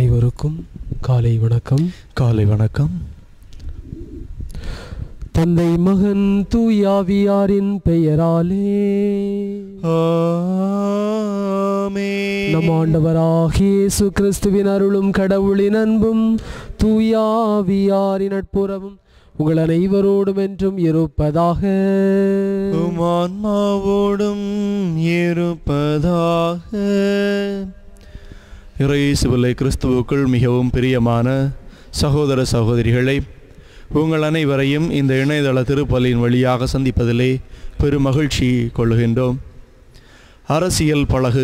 அனைவருக்கும் காலை வணக்கம் காலை வணக்கம் தந்தை மகன் தூயாவியாரின் பெயராலே ஆமென். நம் ஆண்டவராகிய இயேசு கிறிஸ்துவின் அருளும் கடவுளின் அன்பும் தூயாவியாரின் நட்புறவும் உங்கள் அனைவரோடும் என்றும் இருப்பதாக உம் ஆன்மாவோடும் இருப்பதாக இறைசுவிலை கிறிஸ்துவுக்குள் மிகவும் பிரியமான சகோதர சகோதரிகளை உங்கள் அனைவரையும் இந்த இணையதள திருப்பலியின் வழியாக சந்திப்பதிலே பெருமகிழ்ச்சி கொள்கின்றோம் அரசியல் பழகு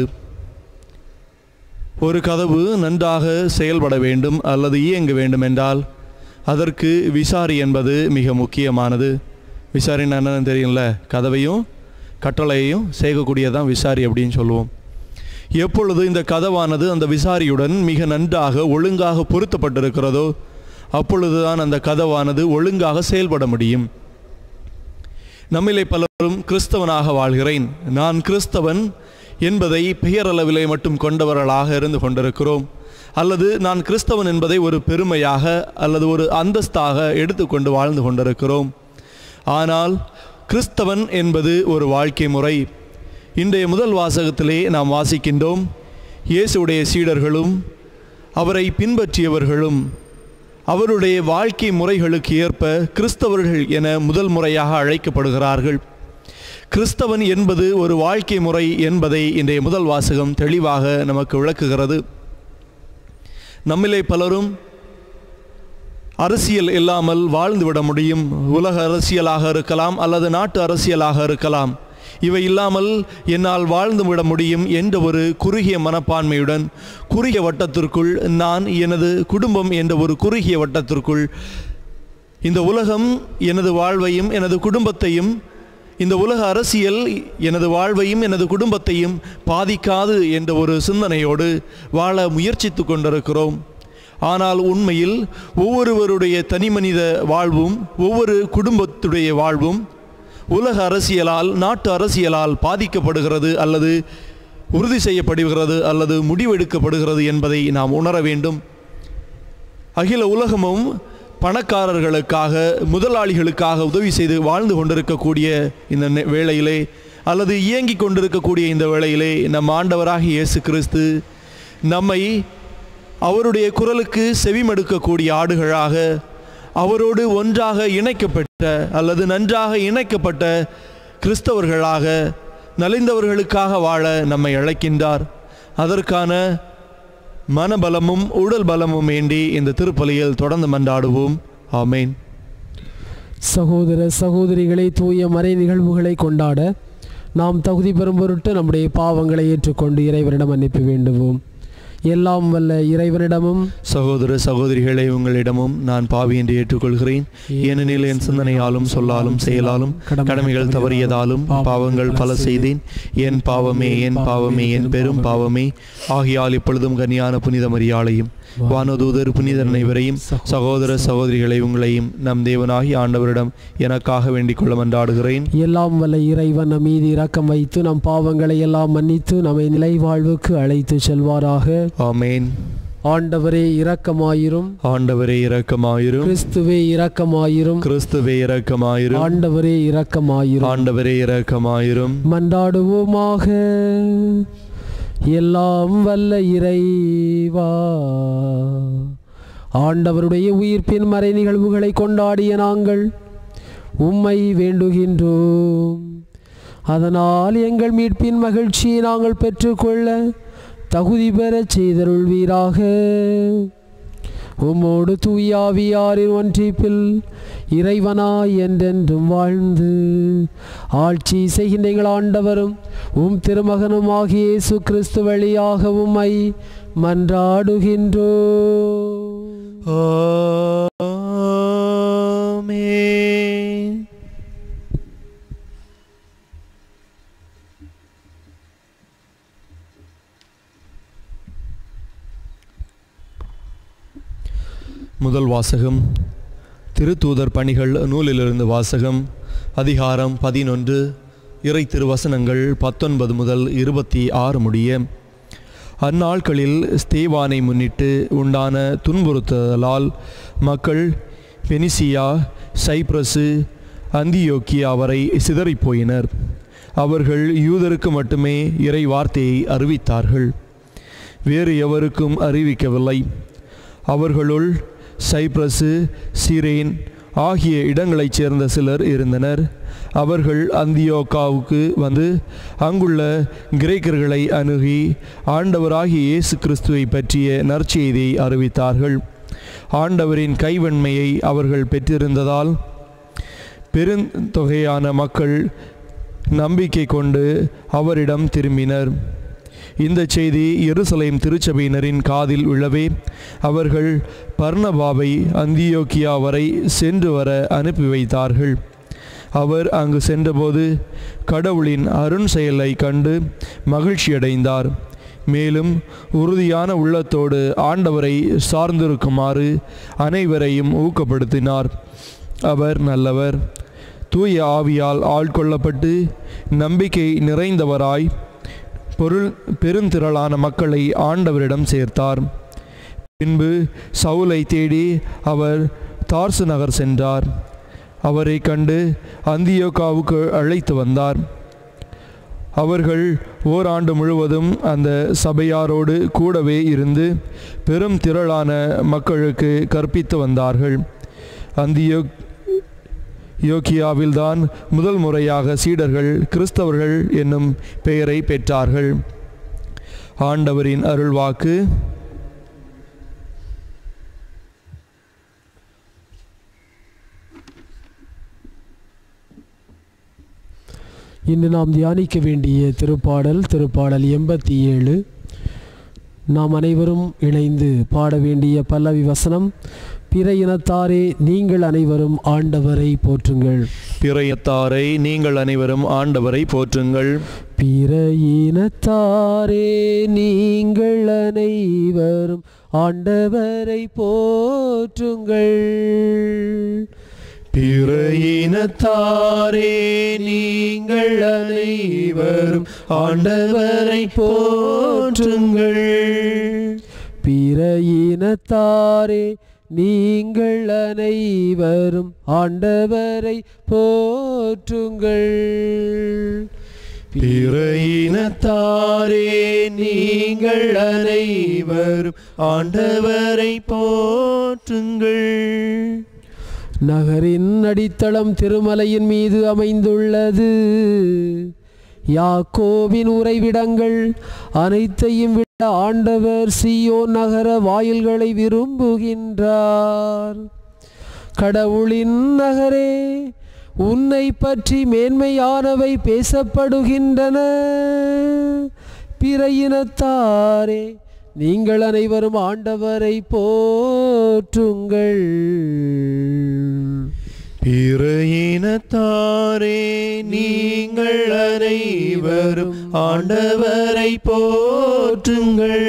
ஒரு கதவு நன்றாக செயல்பட வேண்டும் அல்லது இயங்க வேண்டும் என்றால் அதற்கு விசாரி என்பது மிக முக்கியமானது விசாரின்னா என்னன்னு தெரியும்ல கதவையும் கட்டளையையும் சேர்க்கக்கூடியதான் விசாரி அப்படின்னு சொல்லுவோம் எப்பொழுது இந்த கதவானது அந்த விசாரியுடன் மிக நன்றாக ஒழுங்காக பொருத்தப்பட்டிருக்கிறதோ அப்பொழுதுதான் அந்த கதவானது ஒழுங்காக செயல்பட முடியும் நம்மிலே பலரும் கிறிஸ்தவனாக வாழ்கிறேன் நான் கிறிஸ்தவன் என்பதை பெயரளவிலே மட்டும் கொண்டவர்களாக இருந்து கொண்டிருக்கிறோம் அல்லது நான் கிறிஸ்தவன் என்பதை ஒரு பெருமையாக அல்லது ஒரு அந்தஸ்தாக எடுத்துக்கொண்டு வாழ்ந்து கொண்டிருக்கிறோம் ஆனால் கிறிஸ்தவன் என்பது ஒரு வாழ்க்கை முறை இன்றைய முதல் வாசகத்திலே நாம் வாசிக்கின்றோம் இயேசுடைய சீடர்களும் அவரை பின்பற்றியவர்களும் அவருடைய வாழ்க்கை முறைகளுக்கு ஏற்ப கிறிஸ்தவர்கள் என முதல் முறையாக அழைக்கப்படுகிறார்கள் கிறிஸ்தவன் என்பது ஒரு வாழ்க்கை முறை என்பதை இன்றைய முதல் வாசகம் தெளிவாக நமக்கு விளக்குகிறது நம்மிலே பலரும் அரசியல் இல்லாமல் வாழ்ந்துவிட முடியும் உலக அரசியலாக இருக்கலாம் அல்லது நாட்டு அரசியலாக இருக்கலாம் இவை இல்லாமல் என்னால் வாழ்ந்து விட முடியும் என்ற ஒரு குறுகிய மனப்பான்மையுடன் குறுகிய வட்டத்திற்குள் நான் எனது குடும்பம் என்ற ஒரு குறுகிய வட்டத்திற்குள் இந்த உலகம் எனது வாழ்வையும் எனது குடும்பத்தையும் இந்த உலக அரசியல் எனது வாழ்வையும் எனது குடும்பத்தையும் பாதிக்காது என்ற ஒரு சிந்தனையோடு வாழ முயற்சித்து கொண்டிருக்கிறோம் ஆனால் உண்மையில் ஒவ்வொருவருடைய தனிமனித வாழ்வும் ஒவ்வொரு குடும்பத்துடைய வாழ்வும் உலக அரசியலால் நாட்டு அரசியலால் பாதிக்கப்படுகிறது அல்லது உறுதி செய்யப்படுகிறது அல்லது முடிவெடுக்கப்படுகிறது என்பதை நாம் உணர வேண்டும் அகில உலகமும் பணக்காரர்களுக்காக முதலாளிகளுக்காக உதவி செய்து வாழ்ந்து கொண்டிருக்கக்கூடிய இந்த நே- வேளையிலே அல்லது இயங்கிக் கொண்டிருக்கக்கூடிய இந்த வேளையிலே நம் ஆண்டவராகிய இயேசு கிறிஸ்து நம்மை அவருடைய குரலுக்கு செவிமடுக்கக்கூடிய ஆடுகளாக அவரோடு ஒன்றாக இணைக்கப்பட்ட அல்லது நன்றாக இணைக்கப்பட்ட கிறிஸ்தவர்களாக நலிந்தவர்களுக்காக வாழ நம்மை அழைக்கின்றார் அதற்கான மனபலமும் உடல் பலமும் வேண்டி இந்த திருப்பலியில் தொடர்ந்து மன்றாடுவோம் ஆமேன் சகோதர சகோதரிகளை தூய மறை நிகழ்வுகளை கொண்டாட நாம் தகுதி பெறும் பொருட்டு நம்முடைய பாவங்களை ஏற்றுக்கொண்டு இறைவனிடம் மன்னிப்பு வேண்டுவோம் எல்லாம் வல்ல இறைவனிடமும் சகோதர சகோதரிகளை உங்களிடமும் நான் பாவி என்று ஏற்றுக்கொள்கிறேன் ஏனெனில் என் சிந்தனையாலும் சொல்லாலும் செயலாலும் கடமைகள் தவறியதாலும் பாவங்கள் பல செய்தேன் என் பாவமே என் பாவமே என் பெரும் பாவமே ஆகியால் இப்பொழுதும் கனியான புனித மரியாளையும் வானதூதர் புனிதர் அனைவரையும் சகோதர சகோதரிகளை உங்களையும் நம் தேவனாகி ஆண்டவரிடம் எனக்காக வேண்டிக் கொள்ள மன்றாடுகிறேன் எல்லாம் வல்ல இறைவன் நம் மீது இரக்கம் வைத்து நம் பாவங்களை எல்லாம் மன்னித்து நம்மை நிலை வாழ்வுக்கு அழைத்து செல்வாராக ஆமேன் ஆண்டவரே இரக்கமாயிரும் ஆண்டவரே இரக்கமாயிரும் கிறிஸ்துவே இரக்கமாயிரும் கிறிஸ்துவே இரக்கமாயிரும் ஆண்டவரே இரக்கமாயிரும் ஆண்டவரே இரக்கமாயிரும் மன்றாடுவோமாக எல்லாம் வல்ல இறைவா ஆண்டவருடைய உயிர்ப்பின் மறை நிகழ்வுகளை கொண்டாடிய நாங்கள் உம்மை வேண்டுகின்றோம் அதனால் எங்கள் மீட்பின் மகிழ்ச்சியை நாங்கள் பெற்றுக்கொள்ள தகுதி பெறச் செய்தருள்வீராக உம்மோடு தூயாவியாரின் ஒன்றிப்பில் இறைவனாய் என்றென்றும் வாழ்ந்து ஆட்சி செய்கின்ற எங்கள் ஆண்டவரும் உம் திருமகனும் ஆகிய இயேசு கிறிஸ்து வழியாக உம்மை மன்றாடுகின்றோ ஆமென். முதல் வாசகம் திருத்தூதர் பணிகள் நூலிலிருந்து வாசகம் அதிகாரம் பதினொன்று இறை திருவசனங்கள் பத்தொன்பது முதல் இருபத்தி ஆறு முடிய அந்நாட்களில் ஸ்தேவானை முன்னிட்டு உண்டான துன்புறுத்தலால் மக்கள் பெனிசியா சைப்ரஸு அந்தியோக்கியா வரை சிதறிப் போயினர் அவர்கள் யூதருக்கு மட்டுமே இறை வார்த்தையை அறிவித்தார்கள் வேறு எவருக்கும் அறிவிக்கவில்லை அவர்களுள் சைப்ரஸு சிரேன் ஆகிய இடங்களைச் சேர்ந்த சிலர் இருந்தனர் அவர்கள் அந்தியோக்காவுக்கு வந்து அங்குள்ள கிரேக்கர்களை அணுகி ஆண்டவராகிய இயேசு கிறிஸ்துவை பற்றிய நற்செய்தியை அறிவித்தார்கள் ஆண்டவரின் கைவன்மையை அவர்கள் பெற்றிருந்ததால் பெருந்தொகையான மக்கள் நம்பிக்கை கொண்டு அவரிடம் திரும்பினர் இந்த செய்தி எருசலேம் திருச்சபையினரின் காதில் விழவே அவர்கள் பர்ணபாவை அந்தியோக்கியா வரை சென்று வர அனுப்பி வைத்தார்கள் அவர் அங்கு சென்றபோது கடவுளின் அருண் செயலை கண்டு மகிழ்ச்சியடைந்தார் மேலும் உறுதியான உள்ளத்தோடு ஆண்டவரை சார்ந்திருக்குமாறு அனைவரையும் ஊக்கப்படுத்தினார் அவர் நல்லவர் தூய ஆவியால் ஆட்கொள்ளப்பட்டு நம்பிக்கை நிறைந்தவராய் பொருள் பெருந்திரளான மக்களை ஆண்டவரிடம் சேர்த்தார் பின்பு சவுலை தேடி அவர் தார்சு நகர் சென்றார் அவரை கண்டு அந்தியோகாவுக்கு அழைத்து வந்தார் அவர்கள் ஓராண்டு முழுவதும் அந்த சபையாரோடு கூடவே இருந்து பெரும் திரளான மக்களுக்கு கற்பித்து வந்தார்கள் அந்தியோ யோக்கியாவில்தான் முதல் முறையாக சீடர்கள் கிறிஸ்தவர்கள் என்னும் பெயரை பெற்றார்கள் ஆண்டவரின் அருள்வாக்கு இன்று நாம் தியானிக்க வேண்டிய திருப்பாடல் திருப்பாடல் எண்பத்தி ஏழு நாம் அனைவரும் இணைந்து பாட வேண்டிய பல்லவி வசனம் பிற இனத்தாரே நீங்கள் அனைவரும் ஆண்டவரை போற்றுங்கள் பிறையத்தாரை நீங்கள் அனைவரும் ஆண்டவரை போற்றுங்கள் பிற இனத்தாரே நீங்கள் அனைவரும் ஆண்டவரை போற்றுங்கள் பிற இனத்தாரே நீங்கள் அனைவரும் ஆண்டவரை போற்றுங்கள் பிற இனத்தாரே நீங்கள் அனைவரும் ஆண்டவரை போற்றுங்கள் பிற இனத்தாரே நீங்கள் அனைவரும் ஆண்டவரை போற்றுங்கள் நகரின் அடித்தளம் திருமலையின் மீது அமைந்துள்ளது யாக்கோபின் உறைவிடங்கள் அனைத்தையும் விட ஆண்டவர் சியோ நகர வாயில்களை விரும்புகின்றார் கடவுளின் நகரே உன்னை பற்றி மேன்மையானவை பேசப்படுகின்றன பிற இனத்தாரே நீங்கள் அனைவரும் ஆண்டவரை போற்றுங்கள் பிற இனத்தாரே நீங்கள் அனைவரும் ஆண்டவரை போற்றுங்கள்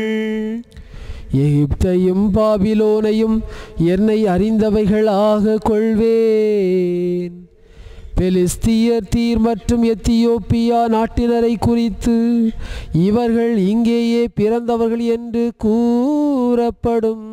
எகிப்தையும் பாபிலோனையும் என்னை அறிந்தவைகளாக கொள்வேன் பெலிஸ்தியர் தீர் மற்றும் எத்தியோப்பியா நாட்டினரை குறித்து இவர்கள் இங்கேயே பிறந்தவர்கள் என்று கூறப்படும்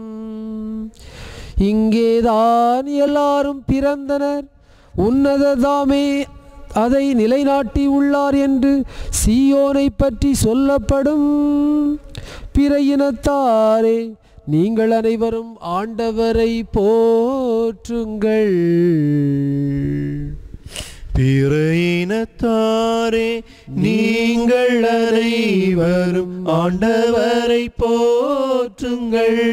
இங்கேதான் எல்லாரும் பிறந்தனர் உன்னததாமே அதை நிலைநாட்டி உள்ளார் என்று சீயோனை பற்றி சொல்லப்படும் பிற இனத்தாரே நீங்கள் அனைவரும் ஆண்டவரை போற்றுங்கள் பிற இனத்தாரே நீங்கள் அனைவரும் ஆண்டவரை போற்றுங்கள்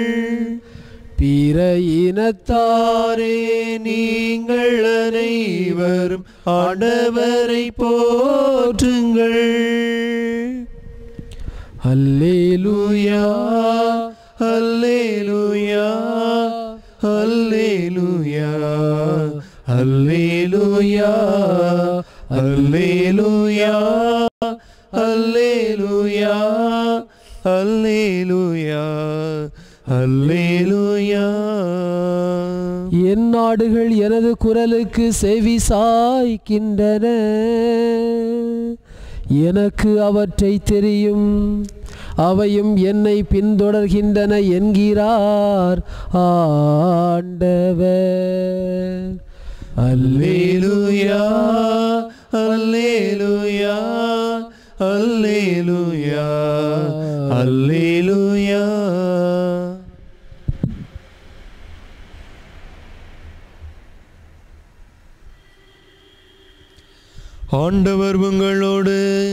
பிற இனத்தாரே தாரே நீங்கள் அனைவரும் ஆண்டவரை போற்றுங்கள் அல்லேலூயா அல்லேலூயா அல்லேலூயா அல்லேலூயா அல்லேலூயா அல்லேலூயா அல்லேலூயா அல்லேலூயா என் நாடுகள் எனது குரலுக்கு செவி சாய்க்கின்றன எனக்கு அவற்றை தெரியும் அவையும் என்னை பின்தொடர்கின்றன என்கிறார் ஆண்டவர் அல்லேலூயா அல்லேலூயா அல்லேலூயா அல்லேலூயா ஆண்டவர் உங்களோடு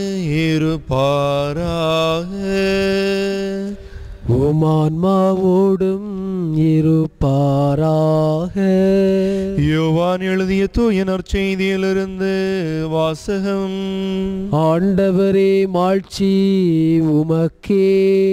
இருப்பாராக ஓமான்மாவோடும் இருப்பாராக யோவான் எழுதிய தூய நற்செய்தியிலிருந்து வாசகம் ஆண்டவரே மாட்சி உமக்கே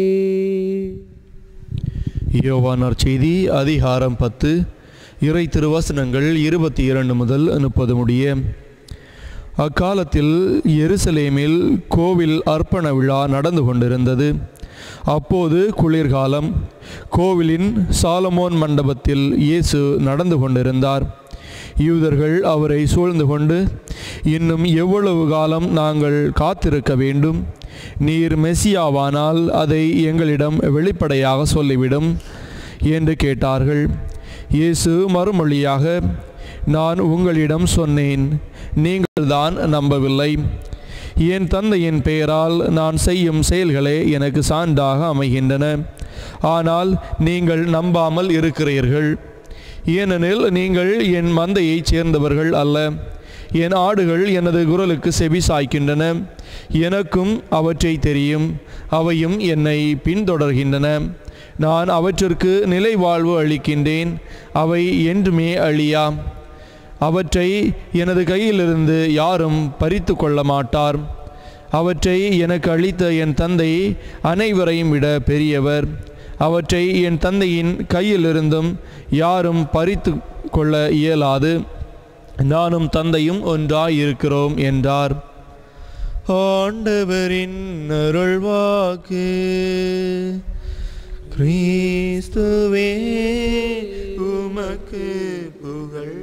யோவான் நற்செய்தி அதிகாரம் பத்து இறை திருவசனங்கள் இருபத்தி இரண்டு முதல் முப்பது முடிய அக்காலத்தில் எருசலேமில் கோவில் அர்ப்பண விழா நடந்து கொண்டிருந்தது அப்போது குளிர்காலம் கோவிலின் சாலமோன் மண்டபத்தில் இயேசு நடந்து கொண்டிருந்தார் யூதர்கள் அவரை சூழ்ந்து கொண்டு இன்னும் எவ்வளவு காலம் நாங்கள் காத்திருக்க வேண்டும் நீர் மெசியாவானால் அதை எங்களிடம் வெளிப்படையாக சொல்லிவிடும் என்று கேட்டார்கள் இயேசு மறுமொழியாக நான் உங்களிடம் சொன்னேன் நீங்கள்தான் நம்பவில்லை என் தந்தையின் பெயரால் நான் செய்யும் செயல்களே எனக்கு சான்றாக அமைகின்றன ஆனால் நீங்கள் நம்பாமல் இருக்கிறீர்கள் ஏனெனில் நீங்கள் என் மந்தையைச் சேர்ந்தவர்கள் அல்ல என் ஆடுகள் எனது குரலுக்கு செவி சாய்க்கின்றன எனக்கும் அவற்றை தெரியும் அவையும் என்னை பின்தொடர்கின்றன நான் அவற்றிற்கு நிலை வாழ்வு அளிக்கின்றேன் அவை என்றுமே அழியா அவற்றை எனது கையிலிருந்து யாரும் பறித்து கொள்ள மாட்டார் அவற்றை எனக்கு அளித்த என் தந்தை அனைவரையும் விட பெரியவர் அவற்றை என் தந்தையின் கையிலிருந்தும் யாரும் பறித்து கொள்ள இயலாது நானும் தந்தையும் ஒன்றாயிருக்கிறோம் என்றார் ஆண்டவரின் அருள்வாக்கு கிறிஸ்துவே உமக்கு புகழ்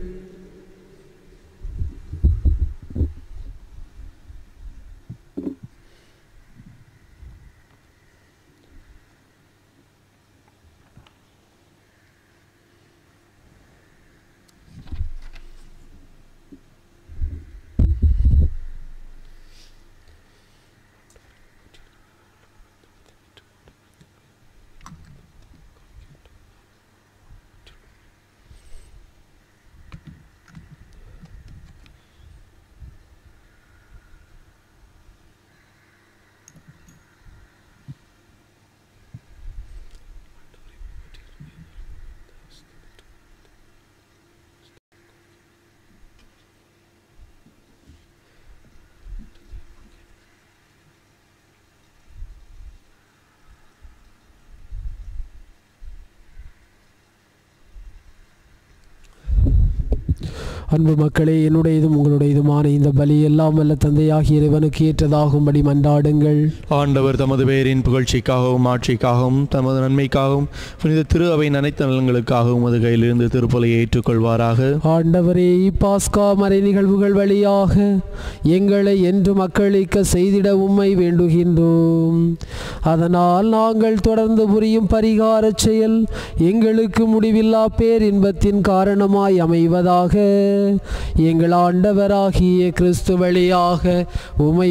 அன்பு மக்களே என்னுடையதும் உங்களுடையதுமான இந்த பலி எல்லாம் வல்ல தந்தையாகிய இறைவனுக்கு ஏற்றதாகும்படி மன்றாடுங்கள் ஆண்டவர் தமது பெயரின் புகழ்ச்சிக்காகவும் ஆட்சிக்காகவும் தமது நன்மைக்காகவும் புனித திரு அவை அனைத்து நலன்களுக்காகவும் அது கையிலிருந்து திருப்பலை ஏற்றுக்கொள்வாராக ஆண்டவரே இப்பாஸ்கா மறை நிகழ்வுகள் வழியாக எங்களை என்று மக்களிக்க செய்திட உம்மை வேண்டுகின்றோம் அதனால் நாங்கள் தொடர்ந்து புரியும் பரிகாரச் செயல் எங்களுக்கு முடிவில்லா பேரின்பத்தின் காரணமாய் அமைவதாக எங்கள் ஆண்டவராகிய கிறிஸ்து வழியாக உமை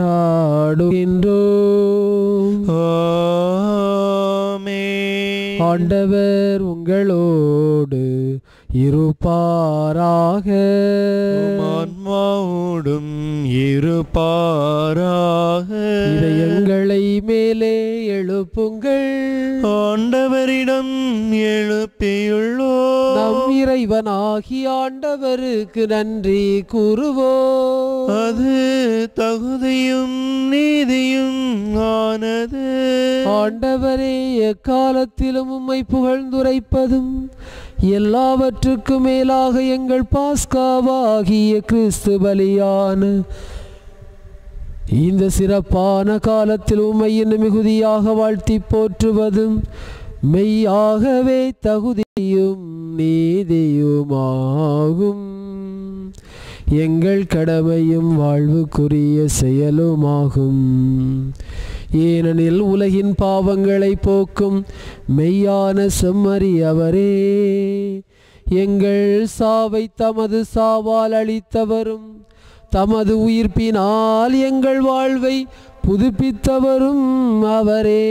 மன்றாடுகின்றோம் ஆமென். ஆண்டவர் உங்களோடு இருப்பாராக உம் ஆன்மாவோடும் இருப்பாராக இதயங்களை மேலே எழுப்புங்கள் ஆண்டவரிடம் எழுப்பியுள்ளோ நம் இறைவனாகி ஆண்டவருக்கு நன்றி கூறுவோம் அது தகுதியும் நீதியும் ஆனது ஆண்டவரே எக்காலத்திலும் உம்மை புகழ்ந்துரைப்பதும் எல்லாவற்றுக்கும் மேலாக எங்கள் பாஸ்காவாகிய கிறிஸ்து பலியான இந்த சிறப்பான காலத்தில் உம்மை இன்னும் மிகுதியாக வாழ்த்தி போற்றுவதும் மெய்யாகவே தகுதியும் நீதியுமாகும் எங்கள் கடமையும் வாழ்வுக்குரிய செயலுமாகும் ஏனெனில் உலகின் பாவங்களை போக்கும் மெய்யான செம்மறி அவரே எங்கள் சாவை தமது சாவால் அளித்தவரும் தமது உயிர்ப்பினால் எங்கள் வாழ்வை புதுப்பித்தவரும் அவரே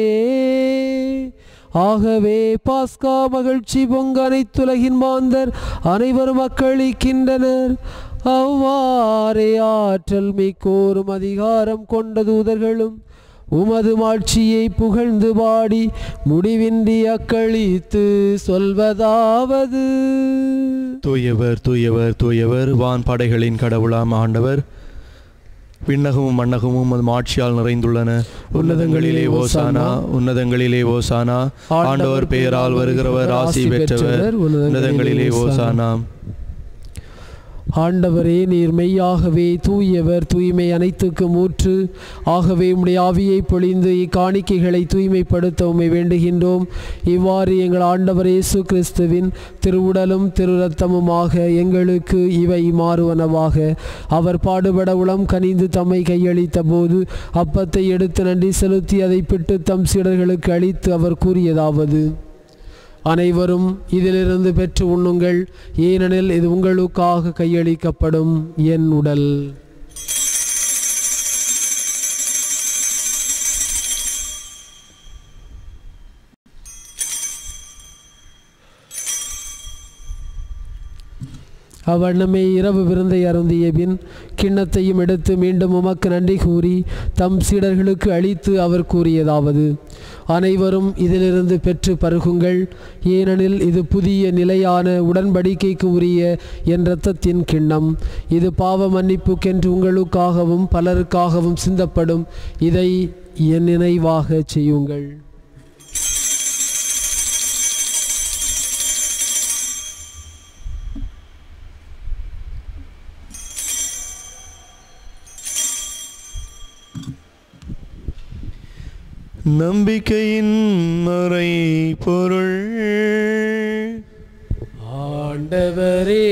ஆகவே பாஸ்கா மகிழ்ச்சி பொங்க அனைத்துலகின் மாந்தர் அனைவரும் மக்களிக்கின்றனர் அவ்வாறே ஆற்றல் மிக்கோரும் அதிகாரம் கொண்ட தூதர்களும் உமது மாட்சியை புகழ்ந்து பாடி முடிவின்றி அக்களித்து சொல்வதாவது தூயவர் தூயவர் தூயவர் வான் படைகளின் கடவுளாம் ஆண்டவர் விண்ணகமும் மண்ணகமும் அது ஆட்சியால் நிறைந்துள்ளன உன்னதங்களிலே ஓசானா உன்னதங்களிலே ஓசானா ஆண்டவர் பெயரால் வருகிறவர் ஆசி பெற்றவர் உன்னதங்களிலே ஓசானா ஆண்டவரே நீர் மெய்யாகவே தூயவர் தூய்மை அனைத்துக்கும் ஊற்று ஆகவே உம்முடைய ஆவியை பொழிந்து இக்காணிக்கைகளை தூய்மைப்படுத்த உம்மை வேண்டுகின்றோம் இவ்வாறு எங்கள் ஆண்டவர் இயேசு கிறிஸ்துவின் திருவுடலும் திருரத்தமுமாக எங்களுக்கு இவை மாறுவனவாக அவர் பாடுபட உளம் கனிந்து தம்மை கையளித்த போது அப்பத்தை எடுத்து நன்றி செலுத்தி அதை பிட்டு தம் சீடர்களுக்கு அளித்து அவர் கூறியதாவது அனைவரும் இதிலிருந்து பெற்று உண்ணுங்கள் ஏனெனில் இது உங்களுக்காக கையளிக்கப்படும் என் உடல் அவ்வண்ணமே இரவு விருந்தை அருந்திய பின் கிண்ணத்தையும் எடுத்து மீண்டும் உமக்கு நன்றி கூறி தம் சீடர்களுக்கு அளித்து அவர் கூறியதாவது அனைவரும் இதிலிருந்து பெற்று பருகுங்கள் ஏனெனில் இது புதிய நிலையான உடன்படிக்கைக்கு உரிய என் இரத்தத்தின் கிண்ணம் இது பாவ மன்னிப்புக்கென்று உங்களுக்காகவும் பலருக்காகவும் சிந்தப்படும் இதை என் நினைவாக செய்யுங்கள் நம்பிக்கையின் மறை பொருள் ஆண்டவரே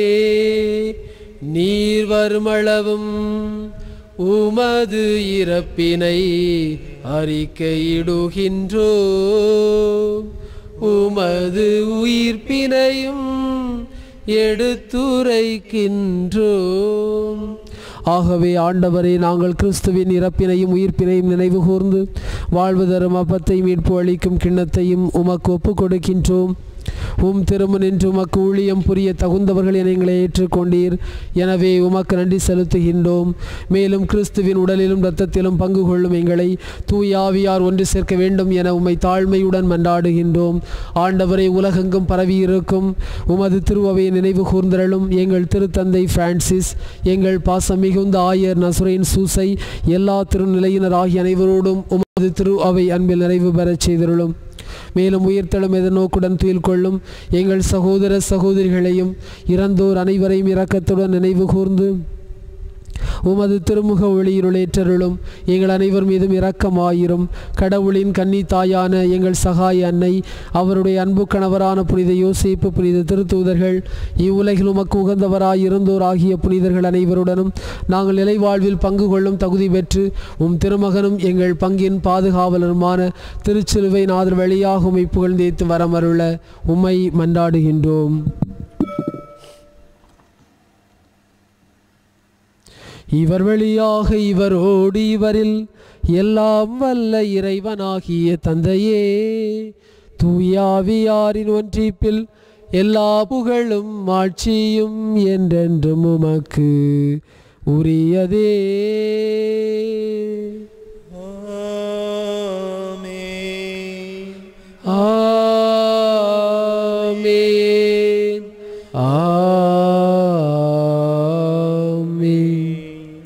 நீர் வருமளவும் உமது இறப்பினை அறிக்கையிடுகின்றோ உமது உயிர்ப்பினையும் எடுத்துரைக்கின்றோம் ஆகவே ஆண்டவரே நாங்கள் கிறிஸ்துவின் இறப்பினையும் உயிர்ப்பினையும் நினைவு கூர்ந்து வாழ்வு தரும் அப்பத்தை மீட்பு அளிக்கும் கிண்ணத்தையும் உமக்கு ஒப்புக் கொடுக்கின்றோம் உம் திருமணின்று உமக்கு ஊழியம் புரிய தகுந்தவர்கள் என எங்களை ஏற்றுக்கொண்டீர் எனவே உமக்கு நன்றி செலுத்துகின்றோம் மேலும் கிறிஸ்துவின் உடலிலும் இரத்தத்திலும் பங்கு கொள்ளும் எங்களை தூயாவியார் ஒன்று சேர்க்க வேண்டும் என உம்மை தாழ்மையுடன் மன்றாடுகின்றோம் ஆண்டவரை உலகெங்கும் பரவியிருக்கும் உமது திருவவை நினைவு கூர்ந்தரலும் எங்கள் திருத்தந்தை பிரான்சிஸ் எங்கள் பாசம் மிகுந்த ஆயர் நசுரேன் சூசை எல்லா திருநிலையினர் ஆகிய அனைவரோடும் உமது திரு அவை அன்பில் நிறைவு பெறச் செய்தருளும் மேலும் உயிர்த்தெழும் எதிர்நோக்குடன் துயில் கொள்ளும் எங்கள் சகோதர சகோதரிகளையும் இறந்தோர் அனைவரையும் இரக்கத்துடன் நினைவு கூர்ந்து உமது திருமுக ஒளியிருளேற்றருளும் எங்கள் அனைவர் மீதும் இரக்கமாயிரும் கடவுளின் கன்னி தாயான எங்கள் சகாய அன்னை அவருடைய அன்பு கணவரான புனித யோசேப்பு புனித திருத்தூதர்கள் இவ்வுலகில் உமக்கு உகந்தவராய் இருந்தோர் ஆகிய புனிதர்கள் அனைவருடனும் நாங்கள் நிலைவாழ்வில் பங்கு கொள்ளும் தகுதி பெற்று உம் திருமகனும் எங்கள் பங்கின் பாதுகாவலருமான திருச்சிலுவை நாதர் வழியாக உம்மை புகழ்ந்தேத்து வரமருள உம்மை மன்றாடுகின்றோம் இவர் வழியாக இவரோடு இவரில் எல்லாம் வல்ல இறைவனாகிய தந்தையே தூயாவியாரின் ஒன்றிப்பில் எல்லா புகழும் ஆட்சியும் என்றென்றும் உமக்கு உரியதே ஆமென் ஆமென்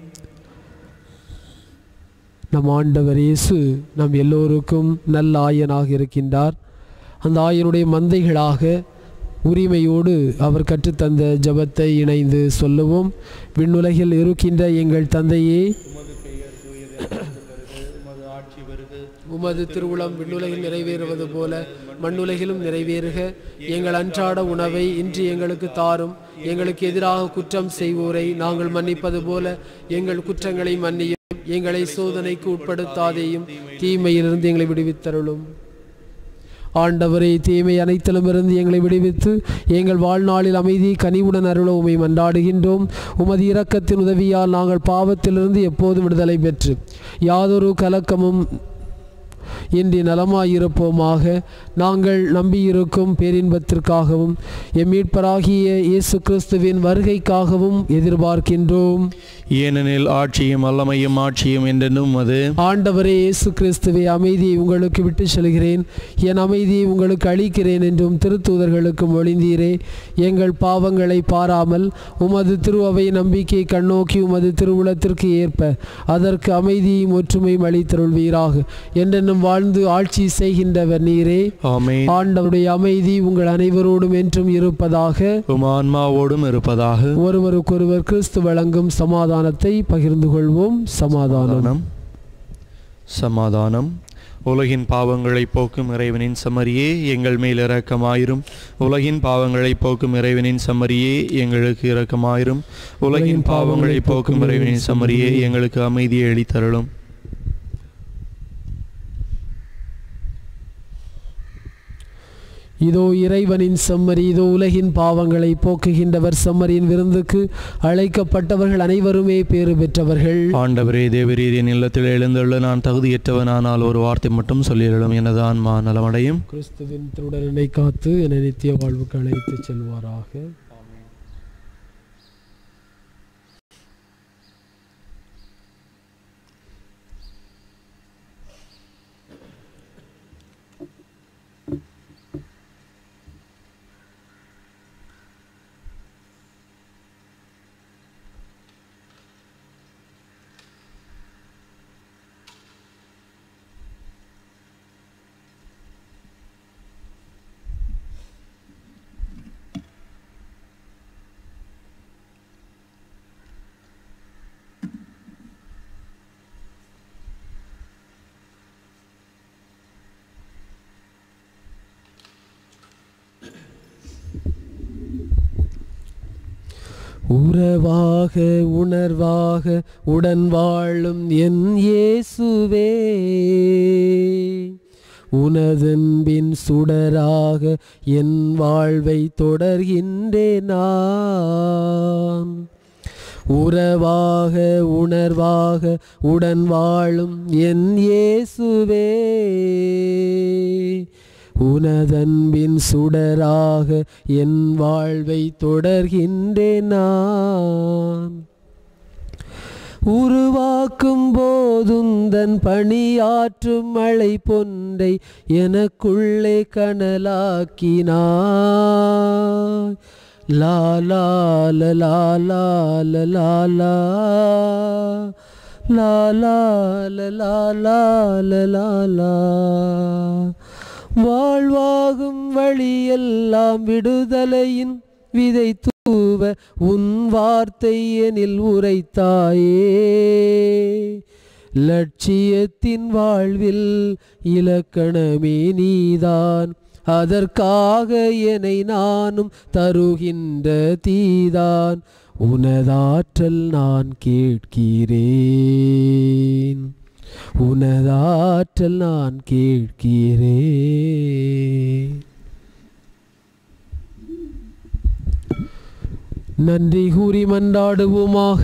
நம் ஆண்டவர் இயேசு நம் எல்லோருக்கும் நல்ல ஆயனாக இருக்கின்றார் அந்த ஆயனுடைய மந்தைகளாக உரிமையோடு அவர் கற்றுத்தந்த ஜெபத்தை இணைந்து சொல்லுவோம் விண்ணுலகில் இருக்கின்ற எங்கள் தந்தையே உமது ஆட்சி வருக உமது திருவுளம் விண்ணுலகில் நிறைவேறுவது போல மண்ணுலகிலும் நிறைவேறுக எங்கள் அன்றாட உணவை இன்று எங்களுக்கு தாரும் எங்களுக்கு எதிராக குற்றம் செய்வோரை நாங்கள் மன்னிப்பது போல எங்கள் குற்றங்களை மன்னியும் எங்களை சோதனைக்கு உட்படுத்தாதேயும் தீமையிலிருந்து எங்களை விடுவித்தருளும் ஆண்டவரே தீமை அனைத்திலுமிருந்து எங்களை விடுவித்து எங்கள் வாழ்நாளில் அமைதி கனிவுடன் அருள உமை மன்றாடுகின்றோம் உமது இரக்கத்தின் உதவியால் நாங்கள் பாவத்திலிருந்து எப்போதும் விடுதலை பெற்று யாதொரு கலக்கமும் இன்றி நலமாயிருப்போமாக நாங்கள் நம்பியிருக்கும் பேரின்பத்திற்காகவும் எம் மீட்பராகிய இயேசு கிறிஸ்துவின் வருகைக்காகவும் எதிர்பார்க்கின்றோம் ஏனெனில் ஆட்சியும் வல்லமையும் ஆட்சியும் என்றென்றும் அது ஆண்டவரே இயேசு கிறிஸ்துவை அமைதியை உங்களுக்கு விட்டு செல்கிறேன் என் அமைதியை உங்களுக்கு அளிக்கிறேன் என்றும் திருத்தூதர்களுக்கு மொழிந்தீரே எங்கள் பாவங்களை பாராமல் உமது திருவவை நம்பிக்கை கண்ணோக்கி உமது திருவுளத்திற்கு ஏற்ப அதற்கு அமைதியும் ஒற்றுமையும் அளித்தருள்வீராக என்றென்னும் வாழ்ந்து ஆட்சி செய்கின்றவர் நீரே ஆமென் ஆண்டவருடைய அமைதி உங்கள் அனைவரோடும் என்றும் இருப்பதாக உம் ஆன்மாவோடும் இருப்பதாக ஒருவருக்கொருவர் கிறிஸ்து வழங்கும் சமாதானத்தை பகிர்ந்து கொள்வோம் சமாதானம் சமாதானம் சமாதானம் உலகின் பாவங்களை போக்கும் இறைவனின் சமரியே எங்கள் மேல் இரக்கமாயிரும் உலகின் பாவங்களை போக்கும் இறைவனின் சமரியே எங்களுக்கு இரக்கமாயிரும் உலகின் பாவங்களை போக்கும் இறைவனின் சமரியே எங்களுக்கு அமைதியை அளித்தருளும் இதோ இறைவனின் செம்மறி இதோ உலகின் பாவங்களை போக்குகின்றவர் செம்மறியின் விருந்துக்கு அழைக்கப்பட்டவர்கள் அனைவருமே பேறு பெற்றவர்கள் ஆண்டவரே தேவரீர் என் இல்லத்தில் எழுந்துள்ள நான் தகுதியற்றவனானால் ஒரு வார்த்தை மட்டும் சொல்லிடலும் எனது ஆன்மா நலமடையும் கிறிஸ்துவின் திருடனை காத்து என்னை நித்திய வாழ்வுக்கு அழைத்து செல்வாராக உறவாக உணர்வாக உடன் வாழும் என் இயேசுவே உனதன்பின் சுடராக என் வாழ்வை தொடர்கின்றேன் நான் உறவாக உணர்வாக உடன் வாழும் என் இயேசுவே உனதன்பின் சுடராக என் வாழ்வை தொடர்கின்றேன் நான் உருவாக்கும் போதுந்தன் பணியாற்றும் மழை பொன்றை எனக்குள்ளே கனலாக்கினாய் லா லா லா லா லா லா லா லா லா லா லா லா லா லா லா லா வாழ்வாகும் வழியெல்லாம் விடுதலையின் விதை தூவ உன் வார்த்தை எனில் உரைத்தாயே லட்சியத்தின் வாழ்வில் இலக்கணமே நீதான் அதற்காக என்னை நானும் தருகின்ற தீதான் உனதாற்றல் நான் கேட்கிறேன் உனதாற்றல் நான் கேட்கிறேன் நன்றி கூறி மன்றாடுவோமாக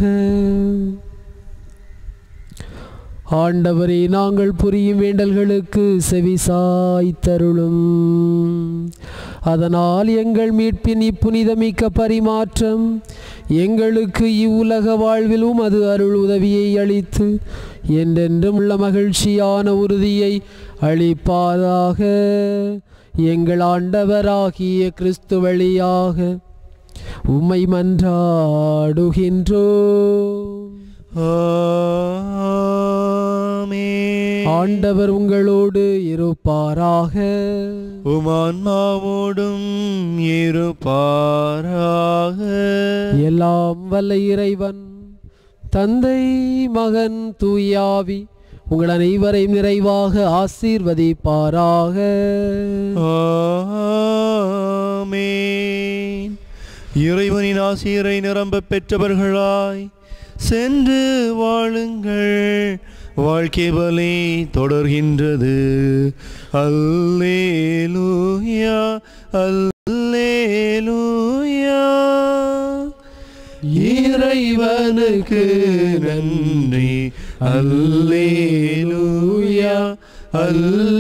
ஆண்டவரே நாங்கள் புரியும் வேண்டல்களுக்கு செவிசாய்த்தருளும் அதனால் எங்கள் மீட்பின் இப்புனிதமிக்க பரிமாற்றம் எங்களுக்கு இவ்வுலக வாழ்விலும் அது அருள் உதவியை அளித்து என்றென்றும் உள்ள மகிழ்ச்சியான உறுதியை அளிப்பாதாக எங்கள் ஆண்டவராகிய கிறிஸ்து வழியாக உம்மை மன்றாடுகின்றோம் ஆமென். ஆண்டவர் உங்களோடு இருப்பாராக உமான்மாவோடும் இருப்பாராக எல்லாம் வல்ல இறைவன் தந்தை மகன் தூயாவி உங்கள் அனைவரையும் நிறைவாக ஆசீர்வதிப்பாராக ஆமென் இறைவனின் ஆசிரியரை நிரம்ப பெற்றவர்களாய் சென்று வாழுங்கள் வாழ்க்கை பலி தொடர்கின்றது அல்லேலூயா அல்லேலூயா இறைவனுக்கு நன்றி அல்லேலூயா அல்லேலூயா